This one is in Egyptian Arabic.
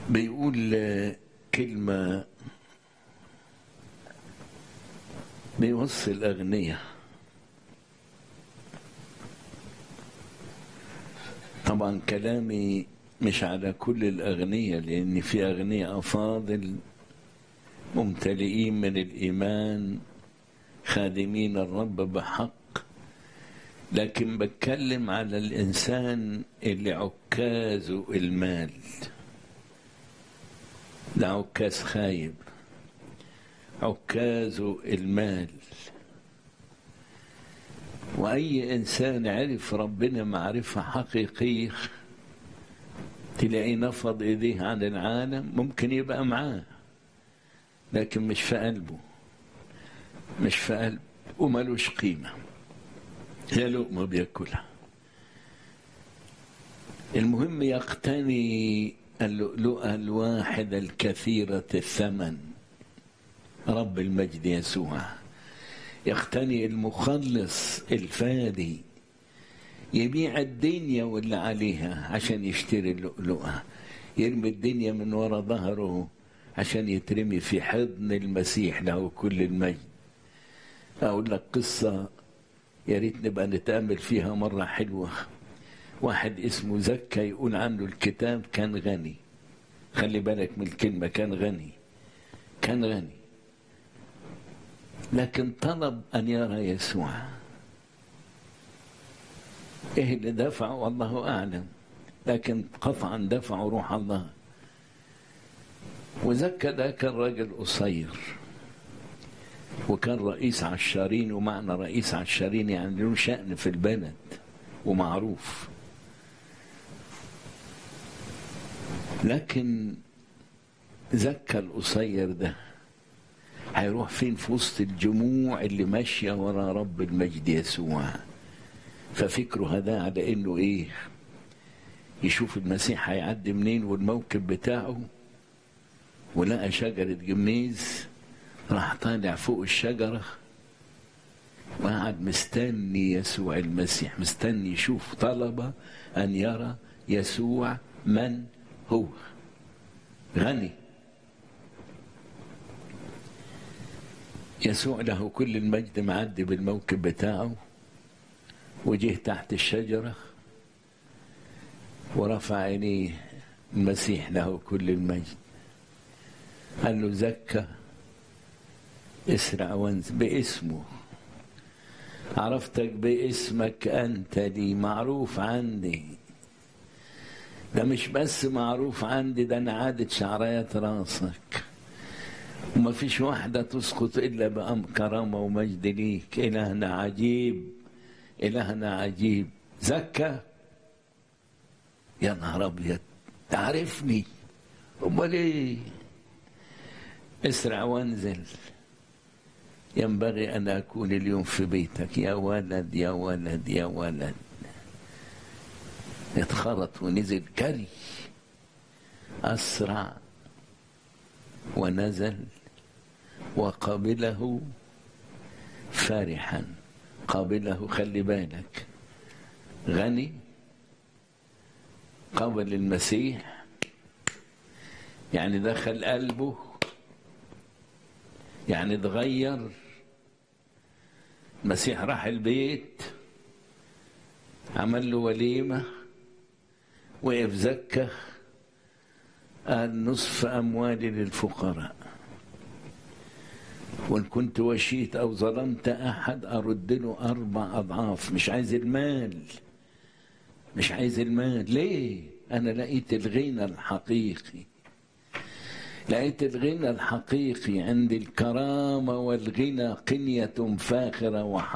بيقول كلمة بيوصي الأغنياء طبعا كلامي مش على كل الأغنياء لأن في أغنياء أفاضل ممتلئين من الإيمان خادمين الرب بحق لكن بتكلم على الإنسان اللي عكازه المال ده عكاز خايب عكازه المال وأي إنسان عرف ربنا معرفة حقيقية تلاقيه نفض إيديه عن العالم ممكن يبقى معاه لكن مش في قلبه مش في قلبه وملوش قيمة هي لقمة بياكلها المهم يقتني اللؤلؤة الواحدة الكثيرة الثمن رب المجد يسوع يقتني المخلص الفادي يبيع الدنيا واللي عليها عشان يشتري اللؤلؤة يرمي الدنيا من وراء ظهره عشان يترمي في حضن المسيح له كل المجد أقول لك قصة يا ريت نبقى نتأمل فيها مرة حلوة واحد اسمه زكا يقول عنه الكتاب كان غني خلي بالك من الكلمة كان غني كان غني لكن طلب أن يرى يسوع إيه اللي دفعه والله أعلم لكن قطعا دفعه روح الله وزكا ده كان راجل قصير وكان رئيس عشارين ومعنى رئيس عشارين يعني له شأن في البلد ومعروف لكن زكا القصير ده هيروح فين في وسط الجموع اللي ماشيه ورا رب المجد يسوع ففكره هذا على انه ايه يشوف المسيح هيعدي منين والموكب بتاعه ولقى شجرة جميز راح طالع فوق الشجرة وقعد مستني يسوع المسيح مستني يشوف طلب أن يرى يسوع من هو غني يسوع له كل المجد معدي بالموكب بتاعه وجه تحت الشجرة ورفع عينيه المسيح له كل المجد قال له زكى اسرع وانز باسمه عرفتك باسمك انت لي معروف عندي ده مش بس معروف عندي ده انا عادة شعريات راسك وما فيش واحدة تسقط إلا بأم كرامة ومجد ليك إلهنا عجيب إلهنا عجيب زكى يا نهار أبيض تعرفني أمال إيه اسرع وانزل ينبغي أن أكون اليوم في بيتك يا ولد يا ولد يا ولد اتخرط ونزل كري أسرع ونزل وقبله فرحا قبله خلي بالك غني قبل المسيح يعني دخل قلبه يعني اتغير المسيح راح البيت عمل له وليمة وقف زكى قال نصف أموالي للفقراء وإن كنت وشيت أو ظلمت أحد أرد له أربع أضعاف مش عايز المال مش عايز المال ليه أنا لقيت الغنى الحقيقي لقيت الغنى الحقيقي عند الكرامة والغنى قنية فاخرة وحق